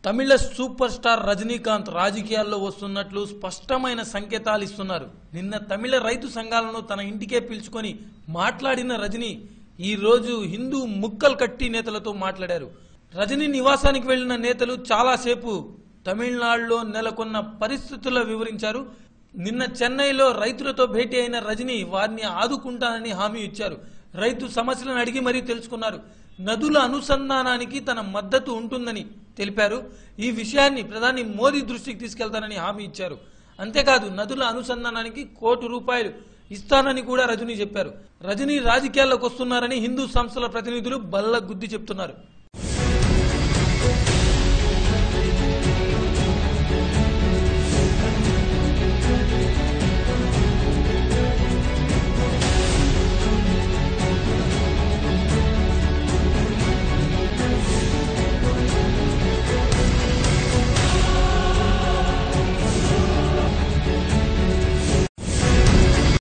తమిళ super star Rajinikanth రాజకీయాల్లో వస్తున్నట్లు స్పష్టమైన సంకేతాలు ఇస్తున్నారు నిన్న తమిళ రైతు సంఘాలను తన ఇంటికే పిలుచుకొని మాట్లాడిన రజనీ ఈ రోజు హిందూ ముక్కల్ కట్టి నేతలతో మాట్లాడారు రజనీ నివాసానికి వెళ్లిన నేతలు చాలాసేపు తమిళనాడులో నెలకొన్న పరిస్థితుల వివరించారు నిన్న చెన్నైలో రైతులతో భేటీ అయిన రజనీ వారిని ఆదుకుంటానని హామీ ఇచ్చారు రైతు సమస్యలను అడిగి మరీ తెలుసుకున్నారు నదుల అనుసంధానానికి తన మద్దతు ఉంటుందని తెలిపారు ఈ విషయాన్ని ప్రధాని మోదీ దృష్టికి తీసుకెళ్తానని హామీ ఇచ్చారు అంతేకాదు నదుల అనుసంధానానికి కోటి రూపాయలు ఇస్తానని కూడా రజనీ చెప్పారు రజనీ రాజకీయాల్లోకి వస్తున్నారని హిందూ సంస్థల ప్రతినిధులు బల్ల గుద్ది చెప్తున్నారు